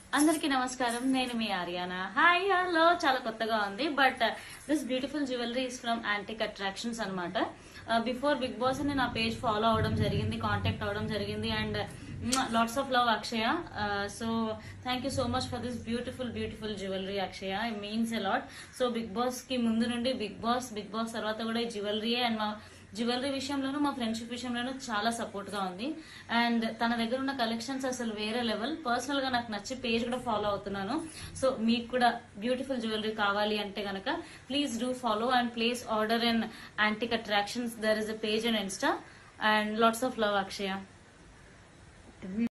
అందరికీ నమస్కారం నేను మీ ఆర్యానా హాయ్ హలో చాలా కొత్తగా ఉంది but this beautiful jewellery is from antique attractions అనమాట బిఫోర్ బిగ్ బాస్ అని నా పేజ్ ఫాలో అవడం జరిగింది కాంటాక్ట్ అవడం జరిగింది and lots of love Akshaya so thank you so much for this beautiful beautiful jewellery Akshaya it means a lot so Bigg Boss కి ముందు నుండి బిగ్ బాస్ బిగ్ బాస్ తర్వాత కూడా ఈ జ్యువెలరీ అండ్ మా జ్యువెలరీ విషయంలోనూ మా ఫ్రెండ్షిప్ విషయంలోనూ చాలా సపోర్ట్ గా ఉంది అండ్ తన దగ్గర ఉన్న కలెక్షన్స్ అసలు వేరే లెవెల్ పర్సనల్ గా నాకు నచ్చి పేజ్ కూడా ఫాలో అవుతున్నాను సో మీకు కూడా బ్యూటిఫుల్ జ్యువెలరీ కావాలి అంటే గనక please do follow and place order in antique attractions there is a page and Insta and lots of love Akshaya